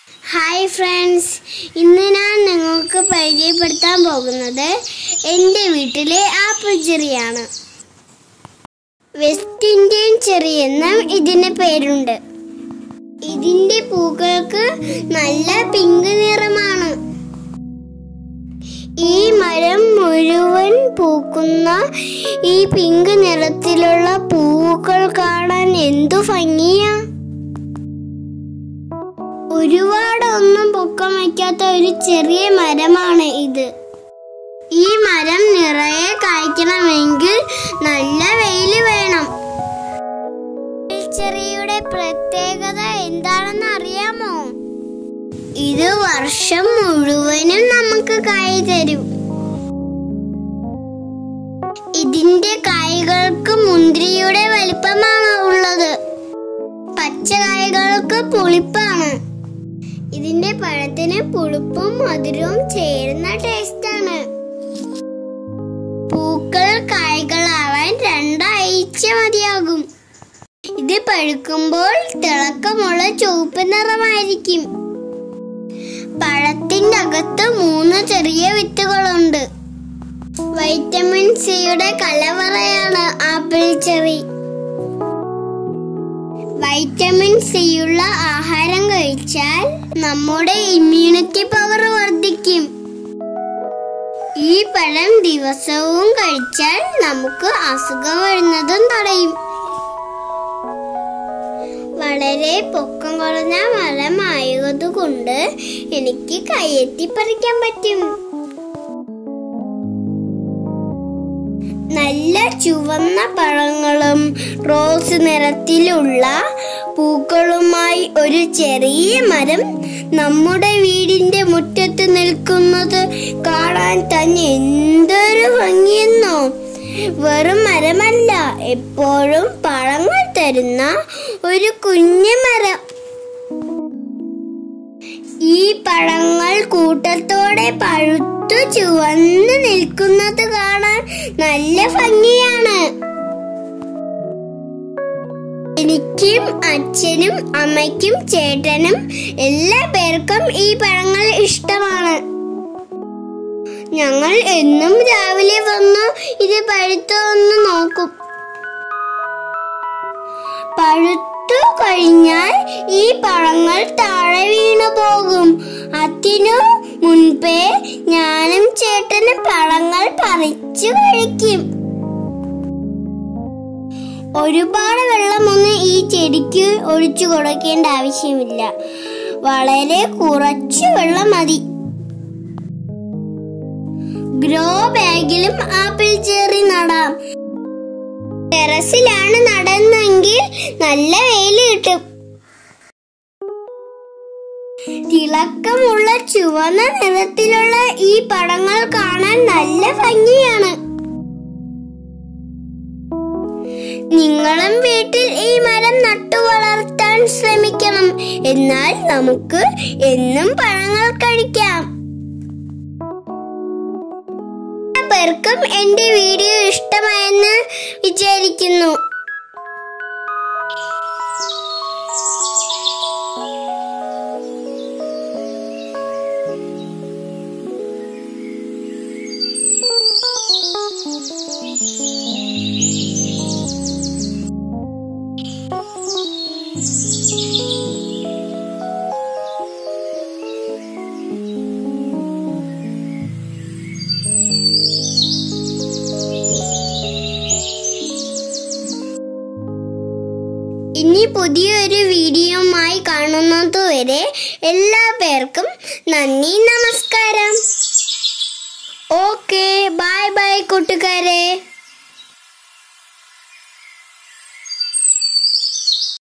hi friends ഇന്ന് ഞാൻ നിങ്ങൾക്ക് പരിചയപ്പെടുത്താൻ പോകുന്നത് എൻ്റെ വീട്ടിലെ ആപ്പിൾ ചെറിയാണ് വെസ്റ്റ് ഇന്ത്യൻ ചെറി എന്നും ഇതിന് പേരുണ്ട് ഇതിൻ്റെ പൂക്കൾക്ക് നല്ല പിങ്ക് നിറമാണ് ഈ മരം മുഴുവൻ പൂക്കുന്ന ഈ പിങ്ക് നിറത്തിലുള്ള പൂക്കൾ കാണാൻ എന്തു ഭംഗിയാ ഒരുപാടൊന്നും പൊക്കം വയ്ക്കാത്ത ഒരു ചെറിയ മരമാണ് ഇത് ഈ മരം നിറയെ കായ്ക്കണമെങ്കിൽ നല്ല വെയിൽ വേണം ചെറിയുടെ പ്രത്യേകത എന്താണെന്ന് അറിയാമോ ഇത് വർഷം മുഴുവനും നമുക്ക് കായ് തരും ഇതിന്റെ കായ്കൾക്ക് മുന്തിരിയുടെ വലിപ്പമാണ് ഉള്ളത് പച്ചക്കായകൾക്ക് പുളിപ്പാണ് ഇതിന്റെ പഴത്തിന് പുളിപ്പും മധുരവും ചേരുന്ന ടേസ്റ്റാണ് പൂക്കൾ കായ്കളാവാൻ രണ്ടാഴ്ച മതിയാകും ഇത് പഴുക്കുമ്പോൾ തിളക്കമുള്ള ചുവപ്പ് നിറമായിരിക്കും പഴത്തിന്റെ അകത്ത് മൂന്ന് ചെറിയ വിത്തുകളുണ്ട് വൈറ്റമിൻ സിയുടെ കലവറയാണ് ആപ്പിൾ ചെറി വൈറ്റമിൻ സിയുള്ള ആഹാരം കഴിച്ചാൽ നമ്മുടെ ഇമ്മ്യൂണിറ്റി പവർ വർദ്ധിക്കും ഈ പഴം ദിവസവും കഴിച്ചാൽ നമുക്ക് അസുഖം വരുന്നതും തടയും വളരെ പൊക്കം കുറഞ്ഞ മരമായതുകൊണ്ട് എനിക്ക് കയ്യെത്തി പറിക്കാൻ പറ്റും നല്ല ചുവന്ന പഴങ്ങളും റോസ് നിറത്തിലുള്ള പൂക്കളുമായി ഒരു ചെറിയ മരം നമ്മുടെ വീടിന്റെ മുറ്റത്ത് നിൽക്കുന്നത് കാണാൻ തന്നെ എന്തൊരു ഭംഗിയെന്നോ വെറും മരമല്ല എപ്പോഴും പഴങ്ങൾ തരുന്ന ഒരു കുഞ്ഞു മരം ഈ പഴങ്ങൾ കൂട്ടത്തോടെ പഴുത്തു ചുവന്ന് നിൽക്കുന്നത് കാണാൻ നല്ല ഭംഗിയാണ് എനിക്കും അച്ഛനും അമ്മയ്ക്കും ചേട്ടനും എല്ലാ പേർക്കും ഈ പഴങ്ങൾ ഇഷ്ടമാണ് ഞങ്ങൾ എന്നും രാവിലെ വന്ന് ഇത് പഴുത്തൊന്ന് നോക്കും പഴുത്തു കഴിഞ്ഞാൽ ഈ പഴങ്ങൾ താഴെ വീണു പോകും അതിനു മുൻപേ ഞാനും ചേട്ടനും പഴങ്ങൾ പറിച്ചു കഴിക്കും ഒരുപാട് വെള്ളമൊന്നും ഈ ചെടിക്ക് ഒഴിച്ചു കൊടുക്കേണ്ട ആവശ്യമില്ല വളരെ കുറച്ച് വെള്ളം മതി ഗ്രോ ബാഗിലും ആപ്പിൾ ചെറി നടാം ടെറസിലാണ് നടന്നെങ്കിൽ നല്ല വെയിൽ കിട്ടും തിളക്കമുള്ള ചുവന്ന നിറത്തിലുള്ള ഈ പടങ്ങൾ കാണാൻ നല്ല ഭംഗിയാണ് നിങ്ങളും വീട്ടിൽ ഈ മരം നട്ടു വളർത്താൻ ശ്രമിക്കണം എന്നാൽ നമുക്ക് എന്നും പഴങ്ങൾ കഴിക്കാം പേർക്കും എന്റെ വീഡിയോ ഇഷ്ടമായെന്ന് വിചാരിക്കുന്നു ഇനി പുതിയൊരു വീഡിയോയുമായി കാണുന്നതുവരെ എല്ലാ പേർക്കും നന്ദി നമസ്കാരം ഓക്കെ ബൈ ബൈ കൂട്ടുകാരെ